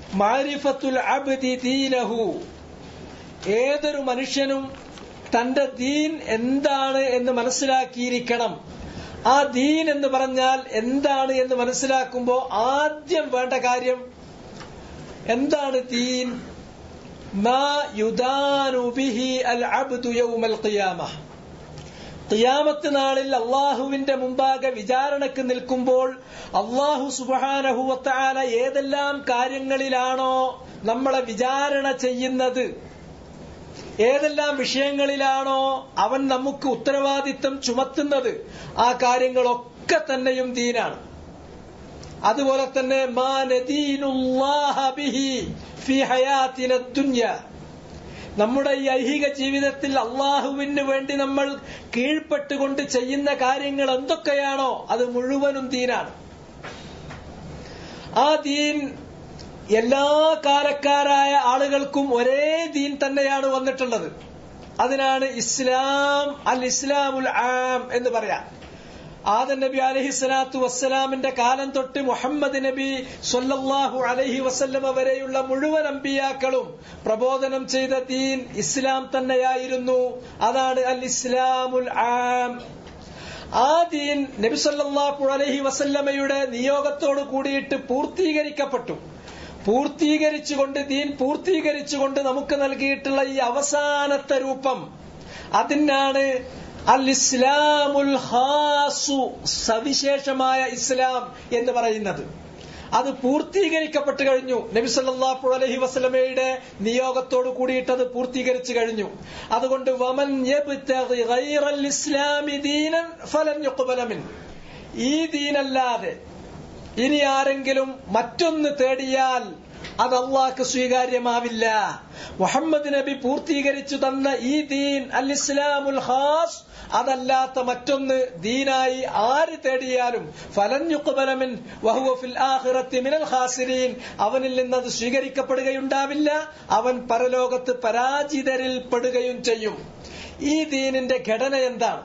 മാരിഫത്തുൽ അബ്ദി ദീനഹു ഏതൊരു മനുഷ്യനും തന്റെ ദീൻ എന്താണ് എന്ന് മനസ്സിലാക്കിയിരിക്കണം ആ ദീൻ എന്ന് പറഞ്ഞാൽ എന്താണ് എന്ന് മനസ്സിലാക്കുമ്പോൾ ആദ്യം വേണ്ട കാര്യം എന്താണ് ദീൻ മാ യുദാനു ബിഹി അൽ അബ്ദു യൗമൽ ഖിയാമ ഖിയാമത്ത് നാളിൽ അള്ളാഹുവിന്റെ മുമ്പാകെ വിചാരണക്ക് നിൽക്കുമ്പോൾ അള്ളാഹു സുബാനഹുവത്താല ഏതെല്ലാം കാര്യങ്ങളിലാണോ നമ്മളെ വിചാരണ ചെയ്യുന്നത് ഏതെല്ലാം വിഷയങ്ങളിലാണോ അവൻ നമുക്ക് ഉത്തരവാദിത്തം ചുമത്തുന്നത് ആ കാര്യങ്ങളൊക്കെ തന്നെയും ദീനാണ് അതുപോലെ തന്നെ മാ നദീനുല്ലാഹ ബിഹി ഫി ഹയാത്തിന ദുനിയ നമ്മുടെ ഈ ഐഹിക ജീവിതത്തിൽ അള്ളാഹുവിന് വേണ്ടി നമ്മൾ കീഴ്പ്പെട്ടുകൊണ്ട് ചെയ്യുന്ന കാര്യങ്ങൾ എന്തൊക്കെയാണോ അത് മുഴുവനും ദീനാണ് ആ ദീൻ എല്ലാ കാലക്കാരായ ആളുകൾക്കും ഒരേ ദീൻ തന്നെയാണ് വന്നിട്ടുള്ളത് അതിനാണ് ഇസ്ലാം അൽ ഇസ്ലാമുൽ ആം എന്ന് പറയാം ആദ നബി അലഹി സ്വലാത്തു വസ്സലാമിന്റെ കാലം തൊട്ട് മുഹമ്മദ് നബി സൊല്ലാഹു അലഹി വസല്ലമ വരെയുള്ള മുഴുവൻ അമ്പിയാക്കളും പ്രബോധനം ചെയ്ത ദീൻ ഇസ്ലാം തന്നെയായിരുന്നു അതാണ് അൽ ഇസ്ലാമുൽ ആം ആ ദീൻ നബി സല്ലാഹു അലഹി വസല്ലമയുടെ നിയോഗത്തോട് കൂടിയിട്ട് പൂർത്തീകരിക്കപ്പെട്ടു പൂർത്തീകരിച്ചുകൊണ്ട് ദീൻ പൂർത്തീകരിച്ചുകൊണ്ട് നമുക്ക് നൽകിയിട്ടുള്ള ഈ അവസാനത്തെ രൂപം അതിനാണ് അൽ ഇസ്ലാമുൽ ഹാസു സവിശേഷമായ ഇസ്ലാം എന്ന് പറയുന്നത് അത് പൂർത്തീകരിക്കപ്പെട്ടു കഴിഞ്ഞു നബി സല്ലല്ലാഹു അലൈഹി വസല്ലമയുടെ നിയോഗത്തോട് കൂടിയിട്ട് അത് പൂർത്തീകരിച്ചു കഴിഞ്ഞു അതുകൊണ്ട് വമൻ യബ്തഗി ഗൈറൽ ഇസ്ലാമി ദീനൻ ഫലൻ യുഖ്ബല മിൻ ഈ ദീനല്ലാതെ ഇനി ആരെങ്കിലും മറ്റൊന്ന് തേടിയാൽ അത് അള്ളാഹ്ക്ക് സ്വീകാര്യമാവില്ല മുഹമ്മദ് നബി പൂർത്തീകരിച്ചു തന്ന ഈ ദീൻ അൽ ഇസ്ലാമുൽ ഹാസ് അതല്ലാത്ത മറ്റൊന്ന് ദീനായി ആര് തേടിയാലും ഫലൻയുക്കുബലമിൻ വഹുവഫിൽ ആഖിറത്തി മിനൽ ഖാസിരീൻ അവനിൽ നിന്നത് സ്വീകരിക്കപ്പെടുകയുണ്ടാവില്ല അവൻ പരലോകത്ത് പരാജിതരിൽ പെടുകയും ചെയ്യും ഈ ദീനിന്റെ ഘടന എന്താണ്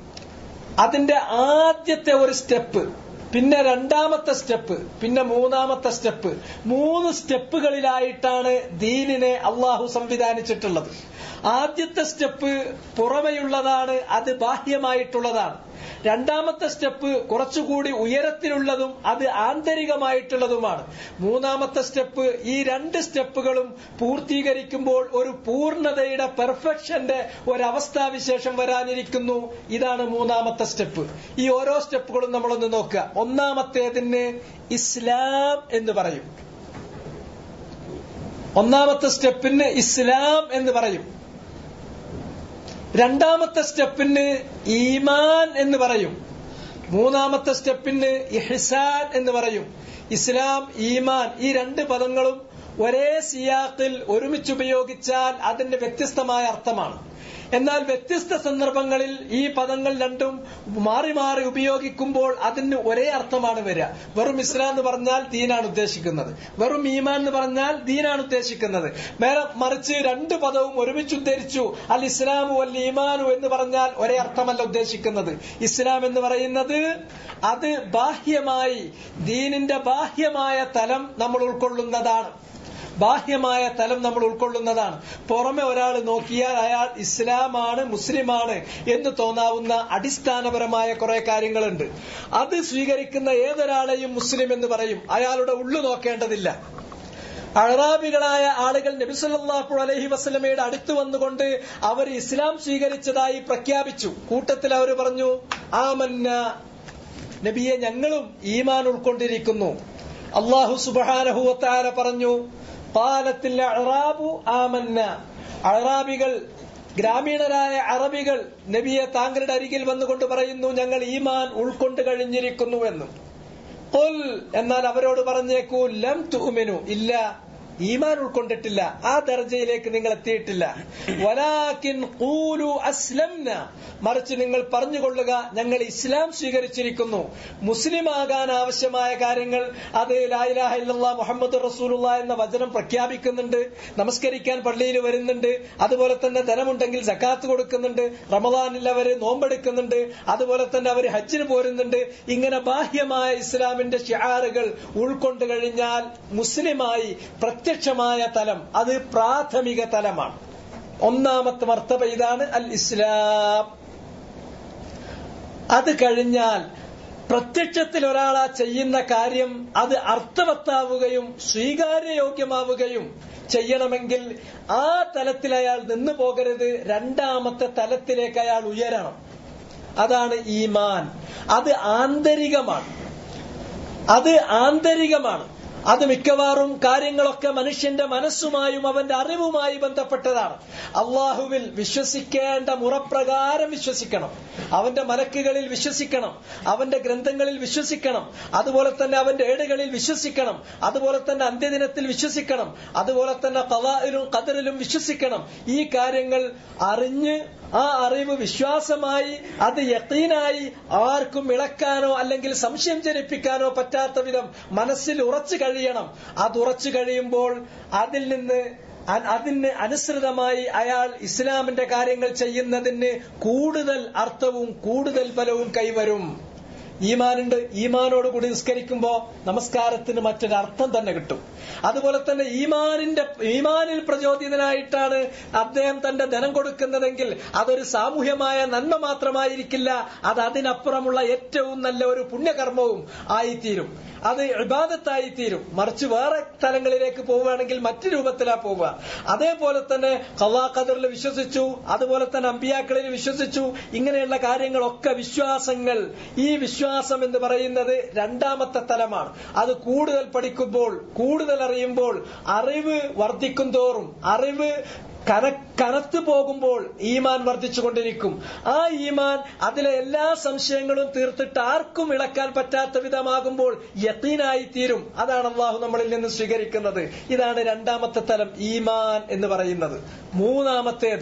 അതിന്റെ ആദ്യത്തെ ഒരു സ്റ്റെപ്പ് പിന്നെ രണ്ടാമത്തെ സ്റ്റെപ്പ് പിന്നെ മൂന്നാമത്തെ സ്റ്റെപ്പ് മൂന്ന് സ്റ്റെപ്പുകളിലായിട്ടാണ് ദീനിനെ അള്ളാഹു സംവിധാനിച്ചിട്ടുള്ളത് ആദ്യത്തെ സ്റ്റെപ്പ് പുറമെയുള്ളതാണ് അത് ബാഹ്യമായിട്ടുള്ളതാണ് രണ്ടാമത്തെ സ്റ്റെപ്പ് കുറച്ചുകൂടി ഉയരത്തിലുള്ളതും അത് ആന്തരികമായിട്ടുള്ളതുമാണ് മൂന്നാമത്തെ സ്റ്റെപ്പ് ഈ രണ്ട് സ്റ്റെപ്പുകളും പൂർത്തീകരിക്കുമ്പോൾ ഒരു പൂർണ്ണതയുടെ പെർഫെക്ഷന്റെ ഒരവസ്ഥാവിശേഷം വരാനിരിക്കുന്നു ഇതാണ് മൂന്നാമത്തെ സ്റ്റെപ്പ് ഈ ഓരോ സ്റ്റെപ്പുകളും നമ്മളൊന്ന് നോക്കുക ഒന്നാമത്തേതിന് ഇസ്ലാം എന്ന് പറയും ഒന്നാമത്തെ സ്റ്റെപ്പിന് ഇസ്ലാം എന്ന് പറയും രണ്ടാമത്തെ സ്റ്റെപ്പിന് ഈമാൻ എന്ന് പറയും മൂന്നാമത്തെ സ്റ്റെപ്പിന് ഇഹ്സാൻ എന്ന് പറയും ഇസ്ലാം ഈമാൻ ഈ രണ്ട് പദങ്ങളും ഒരേ സിയാക്കിൽ ഒരുമിച്ച് ഉപയോഗിച്ചാൽ അതിന്റെ വ്യത്യസ്തമായ അർത്ഥമാണ് എന്നാൽ വ്യത്യസ്ത സന്ദർഭങ്ങളിൽ ഈ പദങ്ങൾ രണ്ടും മാറി മാറി ഉപയോഗിക്കുമ്പോൾ അതിന് ഒരേ അർത്ഥമാണ് വരിക വെറും ഇസ്ലാം എന്ന് പറഞ്ഞാൽ ദീനാണ് ഉദ്ദേശിക്കുന്നത് വെറും ഈമാൻ എന്ന് പറഞ്ഞാൽ ദീനാണ് ഉദ്ദേശിക്കുന്നത് നേരെ മറിച്ച് രണ്ട് പദവും ഒരുമിച്ച് ഉദ്ധരിച്ചു അൽ ഇസ്ലാമു അൽ ഈമാനു എന്ന് പറഞ്ഞാൽ ഒരേ അർത്ഥമല്ല ഉദ്ദേശിക്കുന്നത് ഇസ്ലാം എന്ന് പറയുന്നത് അത് ബാഹ്യമായി ദീനിന്റെ ബാഹ്യമായ തലം നമ്മൾ ഉൾക്കൊള്ളുന്നതാണ് ബാഹ്യമായ തലം നമ്മൾ ഉൾക്കൊള്ളുന്നതാണ് പുറമെ ഒരാൾ നോക്കിയാൽ അയാൾ ഇസ്ലാമാണ് മുസ്ലിമാണ് എന്ന് തോന്നാവുന്ന അടിസ്ഥാനപരമായ കുറെ കാര്യങ്ങളുണ്ട് അത് സ്വീകരിക്കുന്ന ഏതൊരാളെയും മുസ്ലിം എന്ന് പറയും അയാളുടെ ഉള്ളു നോക്കേണ്ടതില്ല അഴറാബികളായ ആളുകൾ നബിസല്ലാഹു അലഹി വസ്ലമയുടെ അടുത്ത് വന്നുകൊണ്ട് അവർ ഇസ്ലാം സ്വീകരിച്ചതായി പ്രഖ്യാപിച്ചു കൂട്ടത്തിൽ അവർ പറഞ്ഞു ആമന്ന നബിയെ ഞങ്ങളും ഈമാൻ ഉൾക്കൊണ്ടിരിക്കുന്നു അള്ളാഹു സുബാനഹുവത്താര പറഞ്ഞു പാലത്തിൽ അറാബു ആമന്ന അറാബികൾ ഗ്രാമീണരായ അറബികൾ നബിയെ താങ്കളുടെ അരികിൽ വന്നുകൊണ്ട് പറയുന്നു ഞങ്ങൾ ഈമാൻ ഉൾക്കൊണ്ട് കഴിഞ്ഞിരിക്കുന്നു എന്ന് കൊൽ എന്നാൽ അവരോട് പറഞ്ഞേക്കൂ ലം തുമിനു ഇല്ല ഈമാൻ ഉൾക്കൊണ്ടിട്ടില്ല ആ ദർജയിലേക്ക് നിങ്ങൾ എത്തിയിട്ടില്ല വലാക്കിൻ ഖൂലു അസ്ലംന മറിച്ച് നിങ്ങൾ പറഞ്ഞുകൊള്ളുക ഞങ്ങൾ ഇസ്ലാം സ്വീകരിച്ചിരിക്കുന്നു മുസ്ലിം ആകാൻ ആവശ്യമായ കാര്യങ്ങൾ അത് ലായിലാഹ ഇല്ലല്ലാ മുഹമ്മദ് റസൂലുള്ള എന്ന വചനം പ്രഖ്യാപിക്കുന്നുണ്ട് നമസ്കരിക്കാൻ പള്ളിയിൽ വരുന്നുണ്ട് അതുപോലെ തന്നെ ധനമുണ്ടെങ്കിൽ സക്കാത്ത് കൊടുക്കുന്നുണ്ട് റമദാനിൽ അവര് നോമ്പെടുക്കുന്നുണ്ട് അതുപോലെ തന്നെ അവർ ഹജ്ജിന് പോരുന്നുണ്ട് ഇങ്ങനെ ബാഹ്യമായ ഇസ്ലാമിന്റെ ഷിആറുകൾ ഉൾക്കൊണ്ടു കഴിഞ്ഞാൽ മുസ്ലിമായി പ്രത്യക്ഷമായ തലം അത് പ്രാഥമിക തലമാണ് ഒന്നാമത്തെ മർത്തബ ഇതാണ് അൽ ഇസ്ലാം അത് കഴിഞ്ഞാൽ പ്രത്യക്ഷത്തിൽ ഒരാൾ ആ ചെയ്യുന്ന കാര്യം അത് അർത്ഥവത്താവുകയും സ്വീകാര്യയോഗ്യമാവുകയും ചെയ്യണമെങ്കിൽ ആ തലത്തിൽ അയാൾ നിന്നു പോകരുത് രണ്ടാമത്തെ തലത്തിലേക്ക് അയാൾ ഉയരണം അതാണ് ഈമാൻ അത് ആന്തരികമാണ് അത് ആന്തരികമാണ് അത് മിക്കവാറും കാര്യങ്ങളൊക്കെ മനുഷ്യന്റെ മനസ്സുമായും അവന്റെ അറിവുമായി ബന്ധപ്പെട്ടതാണ് അള്ളാഹുവിൽ വിശ്വസിക്കേണ്ട മുറപ്രകാരം വിശ്വസിക്കണം അവന്റെ മലക്കുകളിൽ വിശ്വസിക്കണം അവന്റെ ഗ്രന്ഥങ്ങളിൽ വിശ്വസിക്കണം അതുപോലെ തന്നെ അവന്റെ ഏടുകളിൽ വിശ്വസിക്കണം അതുപോലെ തന്നെ അന്ത്യദിനത്തിൽ വിശ്വസിക്കണം അതുപോലെ തന്നെ കലായിലും കതറിലും വിശ്വസിക്കണം ഈ കാര്യങ്ങൾ അറിഞ്ഞ് ആ അറിവ് വിശ്വാസമായി അത് യക്കീനായി ആർക്കും ഇളക്കാനോ അല്ലെങ്കിൽ സംശയം ജനിപ്പിക്കാനോ പറ്റാത്ത വിധം മനസ്സിൽ ഉറച്ചു കഴിയണം അത് ഉറച്ചു കഴിയുമ്പോൾ അതിൽ നിന്ന് അതിന് അനുസൃതമായി അയാൾ ഇസ്ലാമിന്റെ കാര്യങ്ങൾ ചെയ്യുന്നതിന് കൂടുതൽ അർത്ഥവും കൂടുതൽ ഫലവും കൈവരും ഈമാനുണ്ട് ഈമാനോട് കൂടി നിസ്കരിക്കുമ്പോ നമസ്കാരത്തിന് മറ്റൊരർത്ഥം തന്നെ കിട്ടും അതുപോലെ തന്നെ ഈമാനിന്റെ ഈമാനിൽ പ്രചോദിതനായിട്ടാണ് അദ്ദേഹം തന്റെ ധനം കൊടുക്കുന്നതെങ്കിൽ അതൊരു സാമൂഹ്യമായ നന്മ മാത്രമായിരിക്കില്ല അത് അതിനപ്പുറമുള്ള ഏറ്റവും നല്ല ഒരു പുണ്യകർമ്മവും ആയിത്തീരും അത് ഇബാദത്തായി തീരും മറിച്ച് വേറെ സ്ഥലങ്ങളിലേക്ക് പോവുകയാണെങ്കിൽ മറ്റു രൂപത്തിലാ പോവുക അതേപോലെ തന്നെ കവാ ഖദറിൽ വിശ്വസിച്ചു അതുപോലെ തന്നെ അമ്പിയാക്കളിൽ വിശ്വസിച്ചു ഇങ്ങനെയുള്ള കാര്യങ്ങളൊക്കെ വിശ്വാസങ്ങൾ ഈ വിശ്വാസം എന്ന് പറയുന്നത് രണ്ടാമത്തെ തലമാണ് അത് കൂടുതൽ പഠിക്കുമ്പോൾ കൂടുതൽ അറിയുമ്പോൾ അറിവ് വർദ്ധിക്കും തോറും അറിവ് കന കനത്തു പോകുമ്പോൾ ഈമാൻ വർദ്ധിച്ചുകൊണ്ടിരിക്കും ആ ഈമാൻ അതിലെ എല്ലാ സംശയങ്ങളും തീർത്തിട്ട് ആർക്കും ഇളക്കാൻ പറ്റാത്ത വിധമാകുമ്പോൾ യത്തീനായി തീരും അതാണ് അള്ളാഹു നമ്മളിൽ നിന്ന് സ്വീകരിക്കുന്നത് ഇതാണ് രണ്ടാമത്തെ തലം ഈമാൻ എന്ന് പറയുന്നത് മൂന്നാമത്തേത്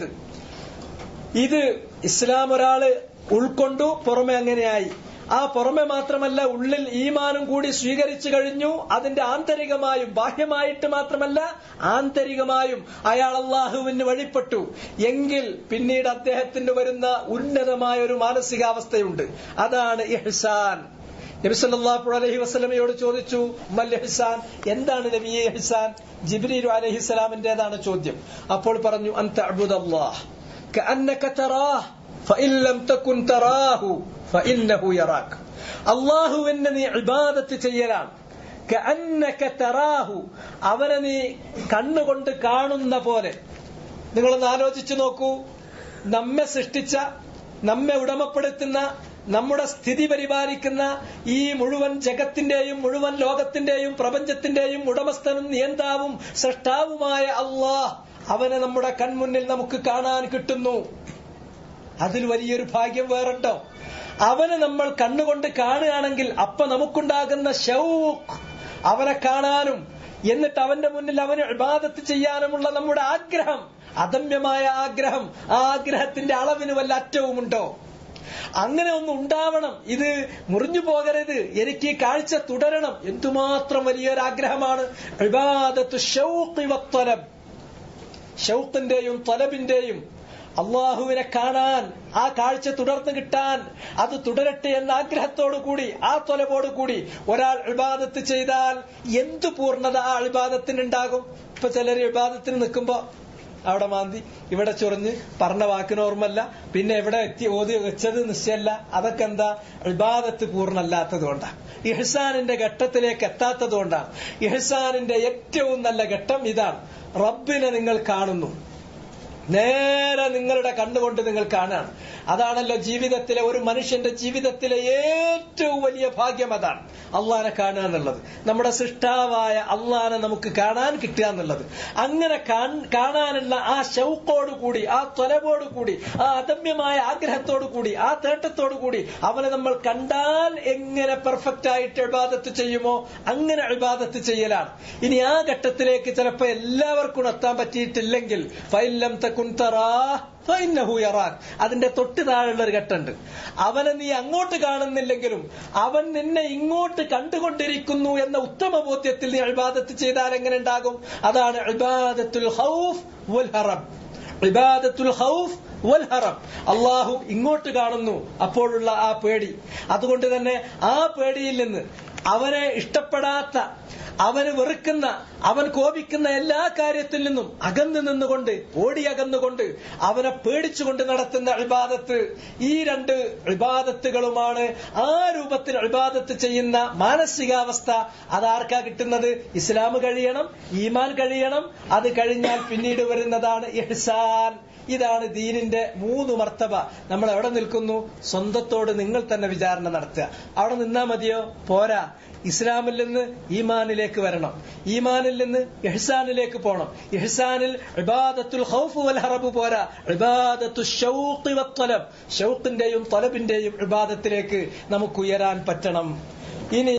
ഇത് ഇസ്ലാം ഒരാള് ഉൾക്കൊണ്ടു പുറമെ അങ്ങനെയായി ആ പുറമെ മാത്രമല്ല ഉള്ളിൽ ഈമാനും കൂടി സ്വീകരിച്ചു കഴിഞ്ഞു അതിന്റെ ആന്തരികമായും ബാഹ്യമായിട്ട് മാത്രമല്ല ആന്തരികമായും അയാൾ അള്ളാഹുവിന് വഴിപ്പെട്ടു എങ്കിൽ പിന്നീട് അദ്ദേഹത്തിന് വരുന്ന ഉന്നതമായ ഒരു മാനസികാവസ്ഥയുണ്ട് അതാണ് ഇഹ്സാൻ നബി സല്ലല്ലാഹു അലൈഹി വസല്ലമയോട് ചോദിച്ചു മൽ ഇഹ്സാൻ എന്താണ് നബിയെ ഇഹ്സാൻ ജിബ്രീൽ അലൈഹിസ്സലാമിന്റേതാണ് ചോദ്യം അപ്പോൾ പറഞ്ഞു അൻ തഅബുദല്ലാഹ് കഅന്നക തറാഹ് ഫഇൻ ലം തകുൻ തറാഹു ഫഇന്നഹു യറാക് അള്ളാഹുവിനെ നീ ഇബാദത്ത് ചെയ്യലാണ് കഅന്നക തറാഹു അവനെ നീ കണ്ണുകൊണ്ട് കാണുന്ന പോലെ നിങ്ങളൊന്ന് ആലോചിച്ചു നോക്കൂ നമ്മെ സൃഷ്ടിച്ച നമ്മെ ഉടമപ്പെടുത്തുന്ന നമ്മുടെ സ്ഥിതി പരിപാലിക്കുന്ന ഈ മുഴുവൻ ജഗത്തിന്റെയും മുഴുവൻ ലോകത്തിന്റെയും പ്രപഞ്ചത്തിന്റെയും ഉടമസ്ഥനും നിയന്താവും സൃഷ്ടാവുമായ അള്ളാഹ് അവനെ നമ്മുടെ കൺമുന്നിൽ നമുക്ക് കാണാൻ കിട്ടുന്നു അതിൽ വലിയൊരു ഭാഗ്യം വേറുണ്ടോ അവനെ നമ്മൾ കണ്ണുകൊണ്ട് കാണുകയാണെങ്കിൽ അപ്പൊ നമുക്കുണ്ടാകുന്ന ഷൗക്ക് അവനെ കാണാനും എന്നിട്ട് അവന്റെ മുന്നിൽ അവന് ഇബാദത്ത് ചെയ്യാനുമുള്ള നമ്മുടെ ആഗ്രഹം അദമ്യമായ ആഗ്രഹം ആ ആഗ്രഹത്തിന്റെ അളവിന് വല്ല അറ്റവുമുണ്ടോ അങ്ങനെ ഒന്ന് ഉണ്ടാവണം ഇത് മുറിഞ്ഞു പോകരുത് എനിക്ക് ഈ കാഴ്ച തുടരണം എന്തുമാത്രം വലിയൊരാഗ്രഹമാണ് ഇബാദത്ത് ഷൗഖി വത്തലബ് ഷൗക്കിന്റെയും തലബിന്റെയും അള്ളാഹുവിനെ കാണാൻ ആ കാഴ്ച തുടർന്ന് കിട്ടാൻ അത് തുടരട്ടെ എന്ന ആഗ്രഹത്തോടു കൂടി ആ തൊലവോടു കൂടി ഒരാൾ ഇബാദത്ത് ചെയ്താൽ എന്തു പൂർണ്ണത ആ ഇബാദത്തിനുണ്ടാകും ഇപ്പൊ ചിലർ ഇബാദത്തിന് നിൽക്കുമ്പോ അവിടെ മാന്തി ഇവിടെ ചൊറിഞ്ഞ് പറഞ്ഞ വാക്കിന് ഓർമ്മല്ല പിന്നെ എവിടെ എത്തി ഓതി വെച്ചത് നിശ്ചയല്ല അതൊക്കെ എന്താ ഇബാദത്ത് പൂർണ്ണല്ലാത്തത് കൊണ്ടാണ് ഇഹ്സാനിന്റെ ഘട്ടത്തിലേക്ക് എത്താത്തത് കൊണ്ടാണ് ഇഹ്സാനിന്റെ ഏറ്റവും നല്ല ഘട്ടം ഇതാണ് റബ്ബിനെ നിങ്ങൾ കാണുന്നു നേരെ നിങ്ങളുടെ കണ്ണുകൊണ്ട് നിങ്ങൾ കാണാണ് അതാണല്ലോ ജീവിതത്തിലെ ഒരു മനുഷ്യന്റെ ജീവിതത്തിലെ ഏറ്റവും വലിയ ഭാഗ്യം അതാണ് അള്ളാനെ കാണുക എന്നുള്ളത് നമ്മുടെ സൃഷ്ടാവായ അള്ളാനെ നമുക്ക് കാണാൻ കിട്ടുക എന്നുള്ളത് അങ്ങനെ കാണാനുള്ള ആ ഷൗക്കോട് കൂടി ആ ത്വലവോട് കൂടി ആ അദമ്യമായ ആഗ്രഹത്തോടു കൂടി ആ തേട്ടത്തോടു കൂടി അവനെ നമ്മൾ കണ്ടാൽ എങ്ങനെ പെർഫെക്റ്റ് ആയിട്ട് ഇബാദത്ത് ചെയ്യുമോ അങ്ങനെ ഇബാദത്ത് ചെയ്യലാണ് ഇനി ആ ഘട്ടത്തിലേക്ക് ചിലപ്പോൾ എല്ലാവർക്കും എത്താൻ പറ്റിയിട്ടില്ലെങ്കിൽ ഫൈലം തക്കുൻ തറാ അതിന്റെ തൊട്ട് താഴെയുള്ള ഒരു ഘട്ടമുണ്ട് അവനെ നീ അങ്ങോട്ട് കാണുന്നില്ലെങ്കിലും അവൻ നിന്നെ ഇങ്ങോട്ട് കണ്ടുകൊണ്ടിരിക്കുന്നു എന്ന ഉത്തമ ബോധ്യത്തിൽ നീ അഴിബാദത്ത് ചെയ്താൽ എങ്ങനെ ഉണ്ടാകും അതാണ് അഴിബാദത്തുൽ ഹൗഫ് വൽ ഹറം ഇബാദത്തുൽ ഹൗഫ് വൽ ഹറം അള്ളാഹു ഇങ്ങോട്ട് കാണുന്നു അപ്പോഴുള്ള ആ പേടി അതുകൊണ്ട് തന്നെ ആ പേടിയിൽ നിന്ന് അവനെ ഇഷ്ടപ്പെടാത്ത അവന് വെറുക്കുന്ന അവൻ കോപിക്കുന്ന എല്ലാ കാര്യത്തിൽ നിന്നും അകന്നു നിന്നുകൊണ്ട് ഓടി അകന്നുകൊണ്ട് അവനെ പേടിച്ചുകൊണ്ട് നടത്തുന്ന അഴിബാദത്ത് ഈ രണ്ട് അഴിബാദത്തുകളുമാണ് ആ രൂപത്തിൽ അഴിബാദത്ത് ചെയ്യുന്ന മാനസികാവസ്ഥ അതാർക്കാ കിട്ടുന്നത് ഇസ്ലാം കഴിയണം ഈമാൻ കഴിയണം അത് കഴിഞ്ഞാൽ പിന്നീട് വരുന്നതാണ് ഇഹ്സാൻ ഇതാണ് ദീനിന്റെ മൂന്ന് മർത്തബ നമ്മൾ എവിടെ നിൽക്കുന്നു സ്വന്തത്തോട് നിങ്ങൾ തന്നെ വിചാരണ നടത്തുക അവിടെ നിന്നാ മതിയോ പോരാ ഇസ്ലാമിൽ നിന്ന് ഈമാനിലേക്ക് വരണം ഈമാനിൽ നിന്ന് ഇഹ്സാനിലേക്ക് പോകണം ഇഹ്സാനിൽ ഇബാദത്തുൽ ഖൗഫ് വൽ ഹറബ് പോരാ ഇബാദത്തു ഷൗഖി വത്വലബ് ഷൗഖിന്റെയും തൊലബിന്റെയും ഇബാദത്തിലേക്ക് നമുക്ക് ഉയരാൻ പറ്റണം ഇനി